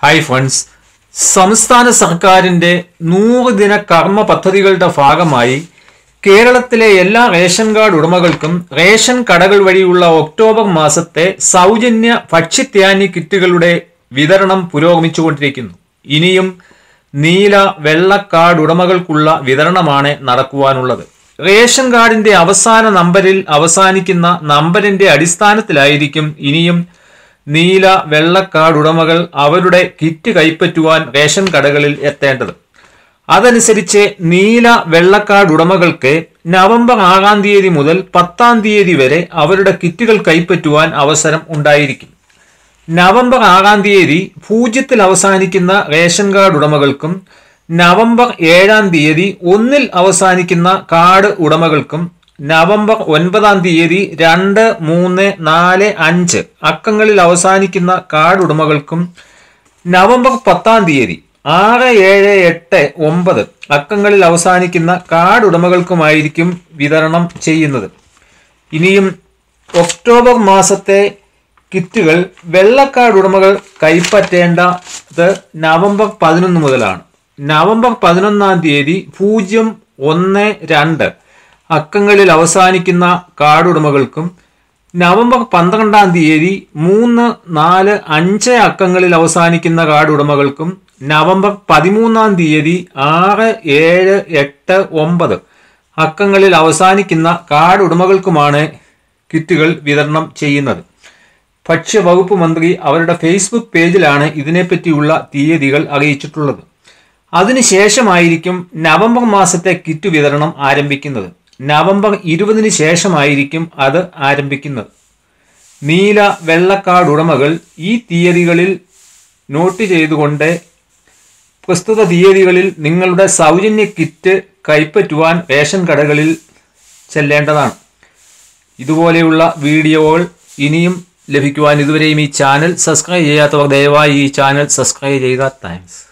hi friends സംസ്ഥാന സർക്കാരിന്റെ നൂറ് ദിന കർമ്മ പദ്ധതികളുടെ ഭാഗമായി കേരളത്തിലെ എല്ലാ റേഷൻ കാർഡ് ഉടമകൾക്കും റേഷൻ കടകൾ വഴിയുള്ള ഒക്ടോബർ മാസത്തെ സൗജന്യ ഭക്ഷ്യധാന്യ കിറ്റുകളുടെ വിതരണം പുരോഗമിച്ചുകൊണ്ടിരിക്കുന്നു ഇനിയും നീല വെള്ള കാർഡ് ഉടമകൾക്കുള്ള വിതരണമാണ് നടക്കുവാനുള്ളത് റേഷൻ കാർഡിന്റെ അവസാന നമ്പരിൽ അവസാനിക്കുന്ന നമ്പരിന്റെ അടിസ്ഥാനത്തിലായിരിക്കും ഇനിയും നീല വെള്ള കാർഡ് ഉടമകൾ അവരുടെ കിറ്റ് കൈപ്പറ്റുവാൻ റേഷൻ കടകളിൽ എത്തേണ്ടത് അതനുസരിച്ച് നീല വെള്ള കാർഡ് ഉടമകൾക്ക് നവംബർ ആറാം തീയതി മുതൽ പത്താം തീയതി വരെ അവരുടെ കിറ്റുകൾ കൈപ്പറ്റുവാൻ അവസരം ഉണ്ടായിരിക്കും നവംബർ ആറാം തീയതി പൂജ്യത്തിൽ അവസാനിക്കുന്ന റേഷൻ കാർഡ് ഉടമകൾക്കും നവംബർ ഏഴാം തീയതി ഒന്നിൽ അവസാനിക്കുന്ന കാർഡ് ഉടമകൾക്കും നവംബർ ഒൻപതാം തീയതി രണ്ട് മൂന്ന് നാല് അഞ്ച് അക്കങ്ങളിൽ അവസാനിക്കുന്ന കാർഡ് ഉടമകൾക്കും നവംബർ പത്താം തീയതി ആറ് ഏഴ് എട്ട് ഒമ്പത് അക്കങ്ങളിൽ അവസാനിക്കുന്ന കാർഡ് ഉടമകൾക്കുമായിരിക്കും വിതരണം ചെയ്യുന്നത് ഇനിയും ഒക്ടോബർ മാസത്തെ കിറ്റുകൾ വെള്ളക്കാർഡ് ഉടമകൾ കൈപ്പറ്റേണ്ടത് നവംബർ പതിനൊന്ന് മുതലാണ് നവംബർ പതിനൊന്നാം തീയതി പൂജ്യം ഒന്ന് രണ്ട് അക്കങ്ങളിൽ അവസാനിക്കുന്ന കാർഡ് ഉടമകൾക്കും നവംബർ പന്ത്രണ്ടാം തീയതി മൂന്ന് നാല് അഞ്ച് അക്കങ്ങളിൽ അവസാനിക്കുന്ന കാർഡ് ഉടമകൾക്കും നവംബർ പതിമൂന്നാം തീയതി ആറ് ഏഴ് എട്ട് ഒമ്പത് അക്കങ്ങളിൽ അവസാനിക്കുന്ന കാർഡ് ഉടമകൾക്കുമാണ് കിറ്റുകൾ വിതരണം ചെയ്യുന്നത് ഭക്ഷ്യവകുപ്പ് മന്ത്രി അവരുടെ ഫേസ്ബുക്ക് പേജിലാണ് ഇതിനെപ്പറ്റിയുള്ള തീയതികൾ അറിയിച്ചിട്ടുള്ളത് അതിനുശേഷമായിരിക്കും നവംബർ മാസത്തെ കിറ്റ് വിതരണം ആരംഭിക്കുന്നത് നവംബർ ഇരുപതിന് ശേഷമായിരിക്കും അത് ആരംഭിക്കുന്നത് നീല വെള്ളക്കാർഡ് ഉടമകൾ ഈ തീയതികളിൽ നോട്ട് ചെയ്തുകൊണ്ട് പ്രസ്തുത തീയതികളിൽ നിങ്ങളുടെ സൗജന്യ കിറ്റ് കൈപ്പറ്റുവാൻ റേഷൻ കടകളിൽ ചെല്ലേണ്ടതാണ് ഇതുപോലെയുള്ള വീഡിയോകൾ ഇനിയും ലഭിക്കുവാൻ ഇതുവരെയും ഈ ചാനൽ സബ്സ്ക്രൈബ് ചെയ്യാത്തവർ ദയവായി ഈ ചാനൽ സബ്സ്ക്രൈബ് ചെയ്യുക താങ്ക്സ്